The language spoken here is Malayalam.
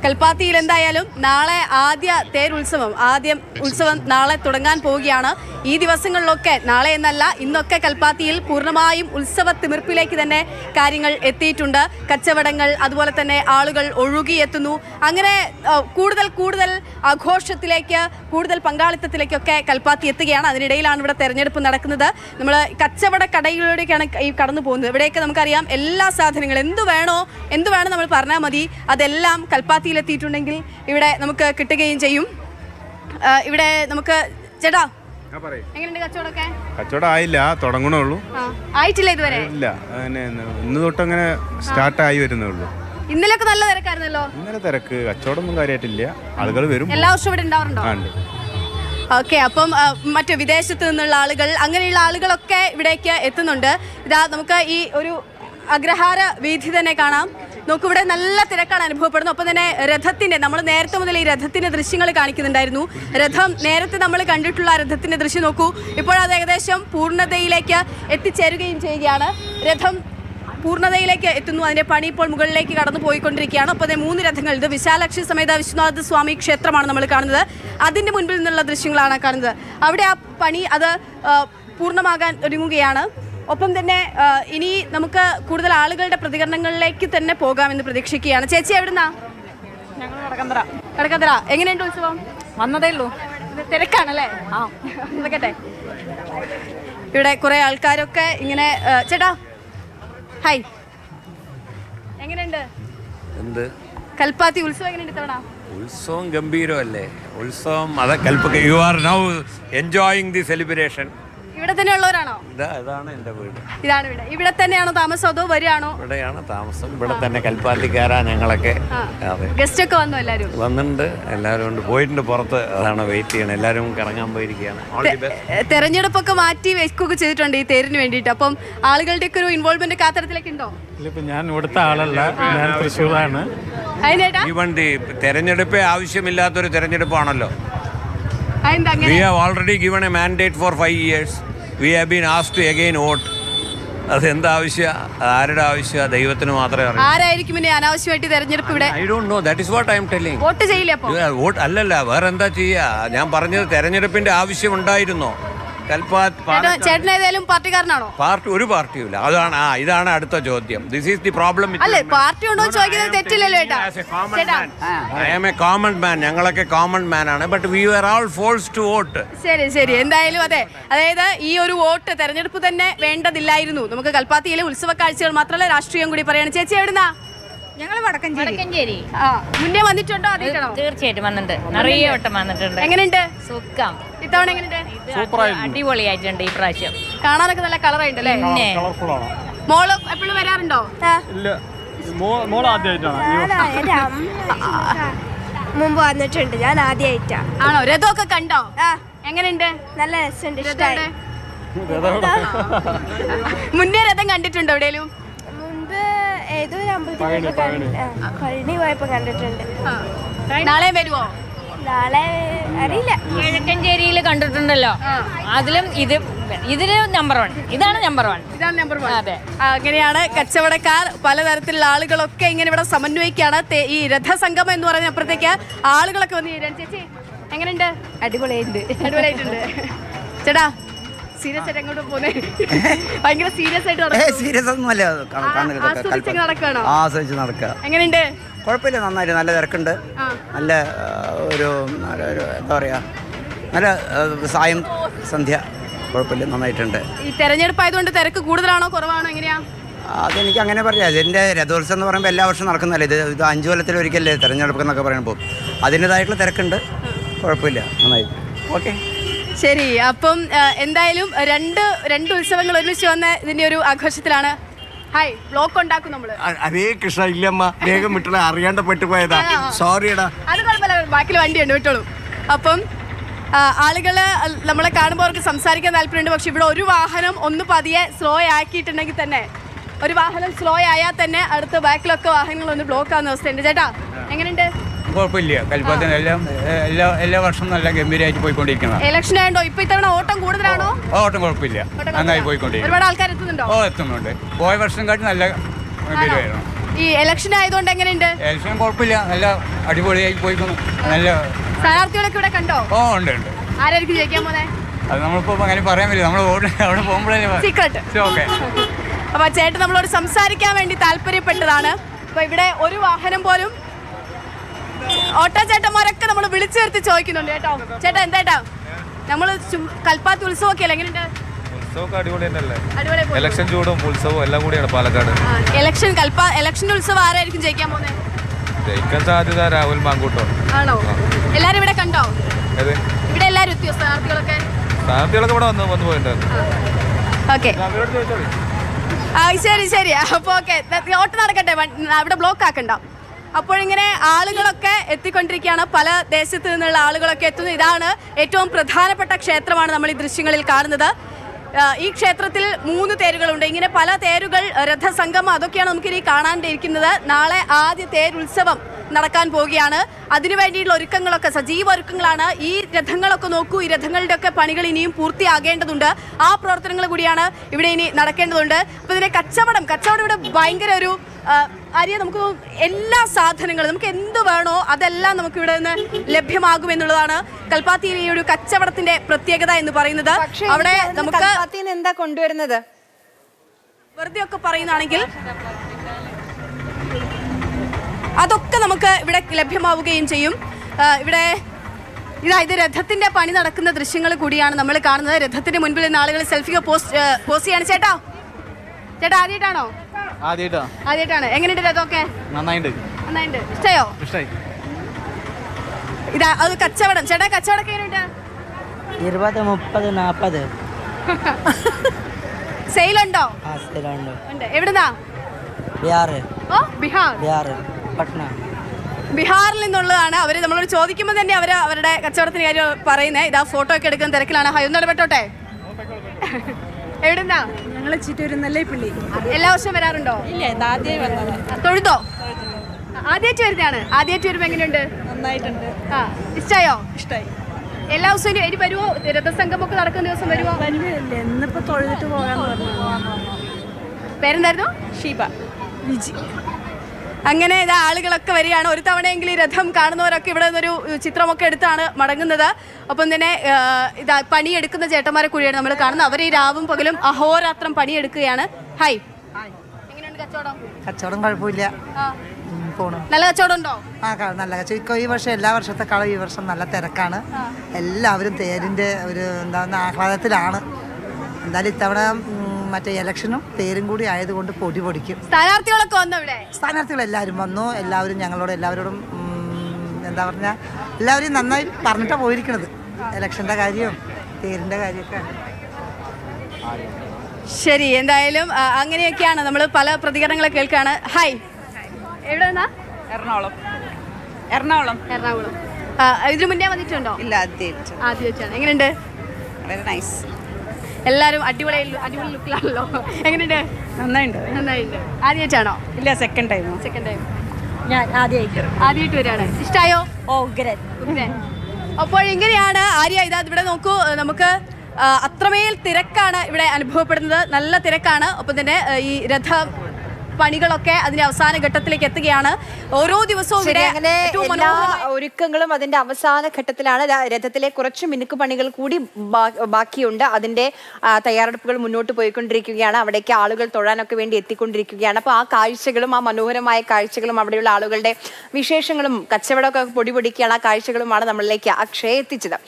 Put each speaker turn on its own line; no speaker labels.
കൽപ്പാത്തിയിൽ എന്തായാലും നാളെ ആദ്യ തേരുത്സവം ആദ്യം ഉത്സവം നാളെ തുടങ്ങാൻ പോവുകയാണ് ഈ ദിവസങ്ങളിലൊക്കെ നാളെ എന്നല്ല ഇന്നൊക്കെ കൽപ്പാത്തിയിൽ പൂർണ്ണമായും ഉത്സവ തിമിർപ്പിലേക്ക് തന്നെ കാര്യങ്ങൾ എത്തിയിട്ടുണ്ട് കച്ചവടങ്ങൾ അതുപോലെ തന്നെ ആളുകൾ ഒഴുകിയെത്തുന്നു അങ്ങനെ ആ, കൂടുതൽ കൂടുതൽ ആഘോഷത്തിലേക്ക് കൂടുതൽ പങ്കാളിത്തത്തിലേക്കൊക്കെ കൽപ്പാത്തി എത്തുകയാണ് അതിനിടയിലാണ് ഇവിടെ തെരഞ്ഞെടുപ്പ് നടക്കുന്നത് നമ്മൾ കച്ചവട കടയിലൂടെയൊക്കെയാണ് ഈ കടന്നു പോകുന്നത് ഇവിടെയൊക്കെ നമുക്കറിയാം എല്ലാ സാധനങ്ങളും എന്ത് വേണോ എന്ത് വേണം നമ്മൾ പറഞ്ഞാൽ മതി അതെല്ലാം കൽപ്പാത്തിയിൽ എത്തിയിട്ടുണ്ടെങ്കിൽ ഇവിടെ നമുക്ക് കിട്ടുകയും ചെയ്യും ആ, ഇവിടെ നമുക്ക് ചേട്ടാ എങ്ങനെയുണ്ട് കച്ചവടമൊക്കെ
കച്ചവടം ആയില്ല തുടങ്ങണുള്ളൂ
ആ, ആയിട്ടില്ല ഇതുവരെ
ഇല്ല അങ്ങനെ ഇന്ന് തൊട്ട് അങ്ങനെ സ്റ്റാർട്ട് ആയി വരുന്നേ ഉള്ളൂ
ഇന്നലെയൊക്കെ നല്ല തിരക്കായിരുന്നല്ലോ
ഇന്നലെ തിരക്ക് കച്ചവടമൊന്നും കാര്യമായിട്ടില്ല ആളുകൾ വരും
എല്ലാ വർഷവും ഇവിടെ ഉണ്ടാവാറുണ്ടോ
ആ, ഉണ്ട്
ഓക്കെ അപ്പം ആ, മറ്റു വിദേശത്ത് നിന്നുള്ള ആളുകൾ അങ്ങനെയുള്ള ആളുകളൊക്കെ ഇവിടേക്ക് എത്തുന്നുണ്ട് ഇതാ നമുക്ക് ഈ ഒരു അഗ്രഹാര വീഥി തന്നെ കാണാം നോക്കൂ ഇവിടെ നല്ല തിരക്കാണ് അനുഭവപ്പെടുന്നത് ഒപ്പം തന്നെ രഥത്തിന്റെ നമ്മൾ നേരത്തെ മുതൽ ഈ രഥത്തിന്റെ ദൃശ്യങ്ങൾ കാണിക്കുന്നുണ്ടായിരുന്നു രഥം നേരത്തെ നമ്മൾ കണ്ടിട്ടുള്ള ആ രഥത്തിന്റെ ദൃശ്യം നോക്കൂ ഇപ്പോഴത് ഏകദേശം പൂർണ്ണതയിലേക്ക് എത്തിച്ചേരുകയും ചെയ്യുകയാണ് രഥം പൂർണ്ണതയിലേക്ക് എത്തുന്നു അതിന്റെ പണി ഇപ്പോൾ മുകളിലേക്ക് കടന്നു പോയിക്കൊണ്ടിരിക്കുകയാണ് അപ്പോൾ ദേ മൂന്ന് രഥങ്ങൾ ഇത് വിശാലക്ഷി സമേത വിശ്വനാഥ സ്വാമി ക്ഷേത്രമാണ് നമ്മൾ കാണുന്നത് അതിന്റെ മുൻപിൽ നിന്നുള്ള ദൃശ്യങ്ങളാണ് കാണുന്നത് അവിടെ ആ പണി അത് ആ, പൂർണ്ണമാകാൻ ഒരുങ്ങുകയാണ് ഒപ്പം തന്നെ ആ, ഇനി നമുക്ക് കൂടുതൽ ആളുകളുടെ പ്രതികരണങ്ങളിലേക്ക് തന്നെ പോകാമെന്ന് പ്രതീക്ഷിക്കുകയാണ് ചേച്ചി എവിടുന്നാ
ഞങ്ങൾ വടക്കന്തറ
കടക്കത്തറ എങ്ങനെയുണ്ട് ഉത്സവം
വന്നതേ ഉള്ളൂ
ഇത് തിരക്കാണല്ലേ ആ നോക്കട്ടെ ഇവിടെ കുറെ ആൾക്കാരൊക്കെ ഇങ്ങനെ ആ, ചേട്ടാ ഹായ് എങ്ങനെയുണ്ട്
എന്ത്
കൽപ്പാത്തി ഉത്സവം എങ്ങനെയുണ്ട് ഇത്തവണ
ഉത്സവം ഗംഭീരമല്ലേ ഉത്സവം അത് Kalpaka you are now enjoying the celebration
ഇവിടെ തന്നെ ഉള്ളവരാണോ
ഇതാ ഇതാണ് എൻ്റെ വീട്
ഇതാണ് ഇവിടെ ഇവിടെ തന്നെയാണോ താമസം അതോ വരികയാണോ
ഇവിടെയാണ് താമസം ഇവിടെ തന്നെ കൽപ്പാത്തിക്കാരാ ഞങ്ങളൊക്കെ അതെ
ഗസ്റ്റ് ഒക്കെ വന്നു എല്ലാരും
വന്നിട്ടുണ്ട് എല്ലാവരും ഉണ്ട് പോയിട്ടുണ്ട് പുറത്ത് അതാണ് വെയിറ്റ് ചെയ്യണം എല്ലാവരും കറങ്ങാൻ പോയിരിക്കുകയാണ് ഓൾ ദി ബെസ്റ്റ്
എ, തെരഞ്ഞെടുപ്പൊക്കെ മാറ്റി വെക്കുകയൊക്കെ ചെയ്തിട്ടുണ്ട് ഈ തേരിന് വേണ്ടിയിട്ട് അപ്പം ആളുകളുടെ ഒക്കെ ഒരു ഇൻവോൾവ്മെന്റ് കാത്തരത്തിലേക്ക് ഉണ്ടോ
ഇപ്പം ഞാൻ ഇവിടുത്തെ ആളല്ല ഞാൻ തൃശ്ശൂരാണ്
അതിനേട്ടാ
ഈവൻ ദി തെരഞ്ഞെടുപ്പേ ആവശ്യമില്ലാത്തൊരു തെരഞ്ഞെടുപ്പാണല്ലോ
അതെന്താ അങ്ങനെ
we have already given a mandate for five years we have been asked to again vote അതെന്താ ആവശ്യം ആരുടെ ആവശ്യം ദൈവത്തിന് മാത്രമേ അറിയൂ
ആരായിരിക്കും ഇനി അനാവശ്യമായിട്ട് ഈ തെരഞ്ഞെടുപ്പ് ഇവിടെ
I don't know that is what I am telling
vote ചെയ്യില്ല അപ്പൊ
വോട്ട് അല്ലല്ല വേറെ എന്താ ചെയ്യാ ഞാൻ പറഞ്ഞത് തെരഞ്ഞെടുപ്പിന്റെ ആവശ്യം ഉണ്ടായിരുന്നോ കൽപ്പാത്ത്
ചേട്ടാ ചേട്ടൻ ഏതായാലും പാർട്ടിക്കാരനാണോ
പാർട്ടി ഒരു പാർട്ടിയുമില്ല അതാണ് ആ ഇതാണ് അടുത്ത ചോദ്യം ദിസ് ഈസ് ദി പ്രോബ്ലം
അല്ലേ പാർട്ടി ഉണ്ടോ എന്ന് ചോദിക്കുന്നത് തെറ്റില്ലല്ലോ ഏട്ടാ ചേട്ടാ
I am a common man ഞങ്ങളൊക്കെ കോമൺ മാൻ ആണ് but we are all force to vote
ശരി ശരി എന്തായാലും അതെ അതായത് ഈ ഒരു വോട്ട് തെരഞ്ഞെടുപ്പ് തന്നെ വേണ്ടതില്ലായിരുന്നു നമുക്ക് കൽപ്പാത്തിയിലെ ഉത്സവ കാഴ്ചകൾ മാത്രമല്ല രാഷ്ട്രീയം കൂടി പറയാണ് ചേച്ചി എവിടുന്നാ
ഞങ്ങൾ വടക്കഞ്ചേരി
വടക്കഞ്ചേരി
ആ മുന്നേ വന്നിട്ടുണ്ടോ ആദ്യമായിട്ടാണോ
തീർച്ചയായിട്ടും വന്നിട്ടുണ്ട് നിറയെ വട്ടം വന്നിട്ടുണ്ട്
എങ്ങനെയുണ്ട്
സുഖം
ഇത്തവണ എങ്ങനെയുണ്ട്
ഇത് അടിപൊളിയായിട്ടുണ്ട് ഈ പ്രാവശ്യം
കാണാനൊക്കെ നല്ല കളറായിട്ട് അല്ലേ
പിന്നെ
കളർഫുള്ളാണ്
മോള് എപ്പോഴും വരാറുണ്ടോ
ഇല്ല മോൾ ആദ്യമായിട്ടാണ്
മുമ്പ് വന്നിട്ടുണ്ട് ഞാൻ ആദ്യമായിട്ടാ
ആണോ രഥമൊക്കെ കണ്ടോ
ആ
എങ്ങനെയുണ്ട്
നല്ല രസമുണ്ട്
രഥം
ഇഷ്ടമായി
എവിടെ? മുന്നേ രഥം കണ്ടിട്ടുണ്ടോ എവിടെയും
മുമ്പ് ഏതോ ഒരു അമ്പലത്തിൽ പഴനി പോയപ്പോ കണ്ടിട്ടുണ്ട്
നാളെ വരുവോ
നാളെ അറിയില്ല
കിഴക്കഞ്ചേരിയിൽ കണ്ടിട്ടുണ്ടല്ലോ അതിലും ഇത് ഇതില് നമ്പർ വൺ ഇതാണ് നമ്പർ വൺ
ഇതാണ് നമ്പർ വൺ
അതെ.
അങ്ങനെയാണ് കച്ചവടക്കാർ പലതരത്തിലുള്ള ആളുകളൊക്കെ ഇങ്ങനെ ഇവിടെ സമന്വയിക്കാണ് തേ- ഈ രഥസംഗമം എന്ന് പറയുന്ന അപ്പുറത്തേക്ക് ആളുകളൊക്കെ വന്ന് ചേരാൻ ചേച്ചി എങ്ങനെയുണ്ട്
അടിപൊളിയുണ്ട്
അടിപൊളിയായിട്ടുണ്ട് ചേട്ടാ സീരിയസ് ആയിട്ട് എങ്ങോട്ട് പോന്നെ ഭയങ്കര സീരിയസ് ആയിട്ട് നടക്കുന്നു.
സീരിയസ് ഒന്നുമല്ല
ആ- ആസ്വദിച്ചങ്ങ് നടക്കുകയാണോ
ആസ്വദിച്ച് നടക്കുക
എങ്ങനെയുണ്ട്
കുഴപ്പമില്ല നന്നായിട്ട് നല്ല തിരക്കുണ്ട്
ആ.
നല്ല ആ, ഒരു നല്ല ഒരു എന്താ പറയുക നല്ല ആ, സായം സന്ധ്യ കുഴപ്പമില്ല നന്നായിട്ടുണ്ട്
ഈ തെരഞ്ഞെടുപ്പ് ആയതുകൊണ്ട് തിരക്ക് കൂടുതലാണോ കുറവാണോ എങ്ങനെയാ
അതെനിക്ക് അങ്ങനെ പറയാം ഇതിൻ്റെ രഥോത്സവം എന്ന് പറയുമ്പോൾ എല്ലാ വർഷവും നടക്കുന്നതല്ലേ ഇത് ഇത് അഞ്ച് കൊല്ലത്തിൽ ഒരിക്കലല്ലേ തിരഞ്ഞെടുപ്പ് എന്നൊക്കെ പറയുമ്പോൾ അതിൻ്റെതായിട്ടുള്ള തിരക്കുണ്ട് കുഴപ്പമില്ല നന്നായി ഓക്കെ
ശരി അപ്പം ആ, എന്തായാലും രണ്ട് രണ്ട് ഉത്സവങ്ങൾ ഒരുമിച്ച് വന്ന ഇതിന്റെ ഒരു ആഘോഷത്തിലാണ് ഹായ് ബ്ലോക്ക് ഉണ്ടാക്കും നമ്മള്
അതേ കൃഷ്ണ ഇല്ലമ്മ വേഗം വിട്ടണ അറിയാണ്ട് പെട്ടുപോയതാ സോറിയടാ
അത് കുഴപ്പമില്ല ബാക്കിൽ വണ്ടിയുണ്ട് വിട്ടോളൂ അപ്പം ആ, ആളുകള് നമ്മളെ കാണുമ്പോൾ അവർക്ക് സംസാരിക്കാൻ താല്പര്യമുണ്ട് പക്ഷെ ഇവിടെ ഒരു വാഹനം ഒന്ന് പതിയെ സ്ലോ ആക്കിയിട്ടുണ്ടെങ്കിൽ തന്നെ ഒരു വാഹനം സ്ലോ ആയാൽ തന്നെ അടുത്ത ബാക്കിലൊക്കെ വാഹനങ്ങൾ ഒന്ന് ബ്ലോക്ക് ആവുന്ന അവസ്ഥയുണ്ട് ചേട്ടാ എങ്ങനെയുണ്ട്
കുഴപ്പമില്ല കൽപ്പാത്തിന് എല്ലാം എല്ലാ എല്ലാ വർഷവും നല്ല ഗംഭീരമായിട്ട് പോയിക്കൊണ്ടിരിക്കുന്നത്
ഇലക്ഷൻ ആയതുകൊണ്ടോ ഇപ്പൊ ഇത്തവണ ഓട്ടം കൂടുതലാണോ
ഓട്ടം കുഴപ്പമില്ല
ഓട്ടം
നന്നായി
കൂടുതലാ?
പോയിക്കൊണ്ടിരിക്കുന്നു
ഒരുപാട് ആൾക്കാർ എത്തുന്നുണ്ടോ
ഓ എത്തുന്നുണ്ട് പോയ വർഷം കാട്ടി നല്ല ഗംഭീരമായിരുന്നു
ഈ ഇലക്ഷൻ ആയതുകൊണ്ട് എങ്ങനെയുണ്ട്
ഇലക്ഷൻ കുഴപ്പമില്ല നല്ല അടിപൊളിയായി പോയിക്കുന്നു നല്ല
സ്ഥാനാർത്ഥികളൊക്കെ ഇവിടെ കണ്ടോ
ഓ ഉണ്ട് ഉണ്ട്
ആരായിരിക്കും ജയിക്കാൻ പോന്നെ
അത് നമ്മളിപ്പോ അങ്ങനെ പറയാൻ പറ്റില്ല നമ്മൾ വോട്ട് അവിടെ പോകുമ്പോഴേ
സീക്രട്ട്
ഓക്കെ
അപ്പൊ ചേട്ടൻ നമ്മളോട് സംസാരിക്കാൻ വേണ്ടി താല്പര്യപ്പെട്ടതാണ് അപ്പൊ ഇവിടെ ഒരു വാഹനം പോലും ഓട്ടോ ചേട്ടന്മാരൊക്കെ നമ്മൾ വിളിച്ചു വരുത്തി ചോദിക്കുന്നുണ്ട് കേട്ടോ ചേട്ടാ എന്താ നമ്മൾ കൽപ്പാത്തി ഉത്സവമൊക്കെ അല്ലേ എങ്ങനെയുണ്ട്
ഉത്സവമൊക്കെ അടിപൊളി തന്നെയല്ലേ
അടിപൊളി പോയി.
ഇലക്ഷൻ ചൂടും ഉത്സവവും എല്ലാം കൂടിയാണ് പാലക്കാട്
ആ, ഇലക്ഷൻ കൽപ്പ ഇലക്ഷൻ ഉത്സവം ആരായിരിക്കും ജയിക്കാൻ പോകുന്നത്
ജയിക്കാൻ സാധ്യത രാഹുൽ മാങ്കൂട്ടോ
ആണോ എല്ലാരും ഇവിടെ കണ്ടോ
ഏത്
ഇവിടെ എല്ലാരും എത്തിയോ സ്ഥാനാർത്ഥികളൊക്കെ
സ്ഥാനാർത്ഥികളൊക്കെ ഇവിടെ വന്ന് വന്ന് പോയിട്ടുണ്ടായിരുന്നു
ഓക്കെ ആ ശരി ശരി അപ്പോൾ ഓക്കെ ഓട്ട് നടക്കട്ടെ വൺ- അവിടെ ബ്ലോക്ക് ആക്കണ്ട അപ്പോഴിങ്ങനെ ആളുകളൊക്കെ എത്തിക്കൊണ്ടിരിക്കുകയാണ് പല ദേശത്ത് നിന്നുള്ള ആളുകളൊക്കെ എത്തുന്നു ഇതാണ് ഏറ്റവും പ്രധാനപ്പെട്ട ക്ഷേത്രമാണ് നമ്മൾ ഈ ദൃശ്യങ്ങളിൽ കാണുന്നത് ആ, ഈ ക്ഷേത്രത്തിൽ മൂന്ന് തേരുകളുണ്ട് ഇങ്ങനെ പല തേരുകൾ രഥസംഗമം അതൊക്കെയാണ് നമുക്കിനി കാണാണ്ടിരിക്കുന്നത് നാളെ ആദ്യ തേരുത്സവം നടക്കാൻ പോവുകയാണ് അതിനു വേണ്ടിയുള്ള ഒരുക്കങ്ങളൊക്കെ സജീവ ഒരുക്കങ്ങളാണ് ഈ രഥങ്ങളൊക്കെ നോക്കൂ ഈ രഥങ്ങളുടെ ഒക്കെ പണികൾ ഇനിയും പൂർത്തിയാകേണ്ടതുണ്ട് ആ പ്രവർത്തനങ്ങൾ കൂടിയാണ് ഇവിടെ ഇനി നടക്കേണ്ടതുണ്ട് അപ്പൊ ഇതിന്റെ കച്ചവടം കച്ചവടം ഇവിടെ ഭയങ്കര ഒരു ആ, ആര്യ നമുക്ക് എല്ലാ സാധനങ്ങളും നമുക്ക് എന്ത് വേണോ അതെല്ലാം നമുക്ക് ഇവിടെ നിന്ന് ലഭ്യമാകും എന്നുള്ളതാണ് കൽപ്പാത്തിയിലെ ഈ ഒരു കച്ചവടത്തിന്റെ പ്രത്യേകത എന്ന് പറയുന്നത് അവിടെ നമുക്ക്
കൽപ്പാത്തിന്ന് എന്താ കൊണ്ടുവരുന്നത്
വെറുതെ ഒക്കെ പറയുന്നതാണെങ്കിൽ അതൊക്കെ നമുക്ക് ഇവിടെ ലഭ്യമാവുകയും ചെയ്യും ആ, ഇവിടെ ഇതാ ഇത് രഥത്തിന്റെ പണി നടക്കുന്ന ദൃശ്യങ്ങൾ കൂടിയാണ് നമ്മൾ കാണുന്നത് രഥത്തിന്റെ മുൻപിൽ നിന്ന് ആളുകൾ സെൽഫി പോസ്റ്റ് പോസ്റ്റ് ചെയ്യാണ് ചേട്ടാ ചേട്ടാ ആദ്യമായിട്ടാണോ
ആദ്യമായിട്ടാ
ആദ്യമായിട്ടാണ് എങ്ങനെയുണ്ട് രഥമൊക്കെ
നന്നായിട്ടുണ്ട്
നന്നായിട്ടുണ്ട് ഇഷ്ടയോ
ഇഷ്ടമായി
ഇതാ അത് കച്ചവടം ചേട്ടാ കച്ചവടം എങ്ങനെയുണ്ട്
ഇരുപത് മുപ്പത് നാൽപ്പത്
സെയിലുണ്ടോ
ആ സ്ഥലമുണ്ട്
ഉണ്ട് എവിടുന്നാ
ബിഹാർ
ഓ ബിഹാർ
ബിഹാർ പട്ന
ബീഹാറിൽ നിന്നുള്ളതാണ് അവർ നമ്മളോട് ചോദിക്കുമ്പോൾ തന്നെ അവർ അവരുടെ കച്ചവടത്തിന് കാര്യം പറയുന്നത് ഇതാ ഫോട്ടോ ഒക്കെ എടുക്കുന്ന തിരക്കിലാണ് ഹൈ ഒന്ന് ഇടപെട്ടോട്ടെ എവിടുന്നാ
ഞങ്ങൾ ചിറ്റൂര് നെല്ലേപ്പള്ളി
എല്ലാ വർഷവും വരാറുണ്ടോ
ഇല്ല ഇത് ആദ്യമായി വന്നത്
തൊഴുതോ ആദ്യമായിട്ട് വരുന്നതാണ് ആദ്യമായിട്ട് വരുമ്പോൾ എങ്ങനെയുണ്ട്
നന്നായിട്ടുണ്ട്
ആ ഇഷ്ടായോ
ഇഷ്ടമായി
എല്ലാ ദിവസവും ഇനി- ഇനി വരുമോ രഥസംഗമം ഒക്കെ നടക്കുന്ന ദിവസം വരുമോ
വരുന്നില്ല ഇന്നിപ്പോ തൊഴുതിട്ട് പോകാന്ന് പറഞ്ഞു
പേരെന്തായിരുന്നു
ഷീബ വിജി
അങ്ങനെ ഇതാ ആളുകളൊക്കെ വരികയാണ് ഒരു തവണയെങ്കിലും ഈ രഥം കാണുന്നവരൊക്കെ ഇവിടെ നിന്നൊരു ചിത്രമൊക്കെ എടുത്താണ് മടങ്ങുന്നത് ഒപ്പം തന്നെ ആ, ഇതാ പണിയെടുക്കുന്ന ചേട്ടന്മാരെ കൂടിയാണ് നമ്മൾ കാണുന്നത് അവർ ഈ രാവും പകലും അഹോരാത്രം പണിയെടുക്കുകയാണ് ഹായ് എങ്ങനെയുണ്ട് കച്ചവടം
കച്ചവടം കുഴപ്പമില്ല
ആ,
ഉം, പോണു
നല്ല കച്ചവടം ഉണ്ടോ
ആ ക- നല്ല കച്ചവടം ഇപ്പൊ ഈ വർഷം എല്ലാ വർഷത്തെക്കാളും ഈ വർഷം നല്ല തിരക്കാണ് എല്ലാവരും തേരിന്റെ ഒരു എന്താ പറയുക ആഹ്ലാദത്തിലാണ് എന്തായാലും ഇത്തവണ ഉം, മറ്റേ ഇലക്ഷനും തേരും കൂടി ആയതുകൊണ്ട് പൊടി പൊടിക്കും
സ്ഥാനാർത്ഥികളൊക്കെ വന്നോ ഇവിടെ
സ്ഥാനാർത്ഥികൾ എല്ലാവരും വന്നു എല്ലാവരും ഞങ്ങളോട് എല്ലാവരോടും ഉം, എന്താ പറഞ്ഞാൽ എല്ലാവരും നന്നായി പറഞ്ഞിട്ടാണ് പോയിരിക്കണത് ഇലക്ഷൻ്റെ കാര്യവും തേരിൻ്റെ കാര്യമൊക്കെ
ശരി എന്തായാലും ആ, അങ്ങനെയൊക്കെയാണ് നമ്മൾ പല പ്രതികരണങ്ങൾ കേൾക്കുകയാണ് ഹായ് എവിടെ നിന്നാ
എറണാകുളം എറണാകുളം
എറണാകുളം ആ, ഇതിനു മുന്നേ വന്നിട്ടുണ്ടോ
ഇല്ല ആദ്യമായിട്ട്
ആദ്യമായിട്ടാണ് എങ്ങനെയുണ്ട്
വളരെ നൈസ്
എല്ലാവരും അടിപൊളി അടിപൊളി ലുക്കിലാണല്ലോ എങ്ങനെയുണ്ട്
നന്നായിട്ടുണ്ട്
നന്നായിട്ടുണ്ട് ആദ്യമായിട്ടാണോ
ഇല്ല സെക്കൻഡ് ടൈം
സെക്കൻഡ് ടൈം
ഞാൻ ആദ്യമായിട്ട്
ആദ്യമായിട്ട് വരികയാണ് ഇഷ്ടായോ
ഓ ഉഗ്രൻ
ഉഗ്രൻ. അപ്പോൾ ഇങ്ങനെയാണ് ആര്യ ഇതാ ഇവിടെ നോക്കൂ ഏഹ് നമുക്ക് ആ, അത്രമേൽ തിരക്കാണ് ഇവിടെ അനുഭവപ്പെടുന്നത് നല്ല തിരക്കാണ് ഒപ്പം തന്നെ ഏഹ് ഈ രഥ പണികളൊക്കെ അതിന്റെ അവസാന ഘട്ടത്തിലേക്ക് എത്തുകയാണ് ഓരോ ദിവസവും
ശരി
ഇവിടെ
അങ്ങനെ
ഏറ്റവും
എല്ലാ
മനോഹരമായി
ഒരുക്കങ്ങളും അതിന്റെ അവസാന ഘട്ടത്തിലാണ് ര- രഥത്തിലെ കുറച്ച് മിനുക്ക് പണികൾ കൂടി ബാ- ബാക്കിയുണ്ട് അതിന്റെ ആ, തയ്യാറെടുപ്പുകൾ മുന്നോട്ട് പോയിക്കൊണ്ടിരിക്കുകയാണ് അവിടേക്ക് ആളുകൾ തൊഴാനൊക്കെ വേണ്ടി എത്തിക്കൊണ്ടിരിക്കുകയാണ് അപ്പോൾ ആ കാഴ്ചകളും ആ മനോഹരമായ കാഴ്ചകളും അവിടെയുള്ള ആളുകളുടെ വിശേഷങ്ങളും കച്ചവടമൊക്കെ പൊടി പൊടിക്കുകയാണ് ആ കാഴ്ചകളുമാണ് നമ്മളിലേക്ക് അക്ഷയ എത്തിച്ചത്